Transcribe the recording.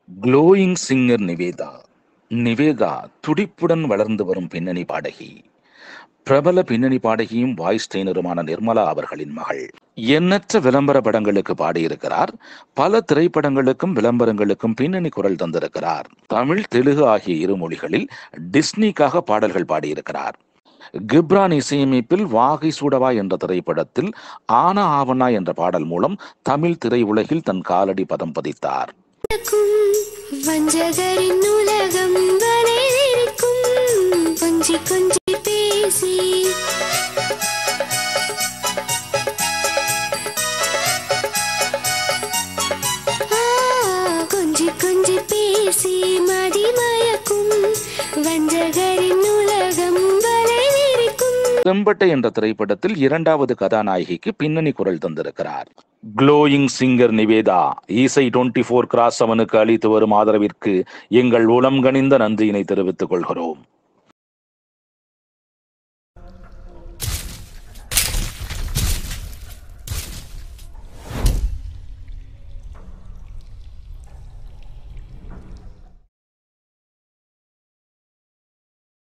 glowing singer Nivetha Nivetha துடிப்புடன் வளர்ந்து வரும் பின்னணி பாடகி பிரபல பின்னணி பாடகியும் வாய்ஸ் ட்ரெயினருமான நிர்மலா அவர்களின் மகள் எண்ணற்ற விளம்பர படங்களுக்கு பாடியிருக்கிறார் பல திரைப்படங்களுக்கும் விளம்பரங்களுக்கும் பின்னணி குரல் தந்திருக்கிறார் தமிழ் தெலுங்கு ஆகிய இரு மொழிகளில் டிஸ்னிக்காக பாடல்கள் பாடியிருக்கிறார் கிப்ரான் இசையமைப்பில் வாகை சூடவா என்ற திரைப்படத்தில் ஆனா ஆவனா என்ற பாடல் மூலம் தமிழ் திரையுலகில் தன் காலடி பதம் பதித்தார் இருக்கும் வஞ்சகரின் உலகம் வரையறுக்கும் கொஞ்சி கொஞ்சி பேசி ஆ, கொஞ்சி கொஞ்சி பேசி மதிமயக்கும் வஞ்சகரின் உலகம் வரையறுக்கும் செம்பட்டை என்ற திரைப்படத்தில் இரண்டாவது கதாநாயகிக்கு பின்னணி குரல் தந்திருக்கிறார் க்ளோயிங் சிங்கர் நிவேதா இசை டுவெண்ட்டி ஃபோர் கிராஸ் அவனுக்கு அளித்து வரும் ஆதரவிற்கு எங்கள் உளம் கனிந்த நன்றியினை தெரிவித்துக் கொள்கிறோம்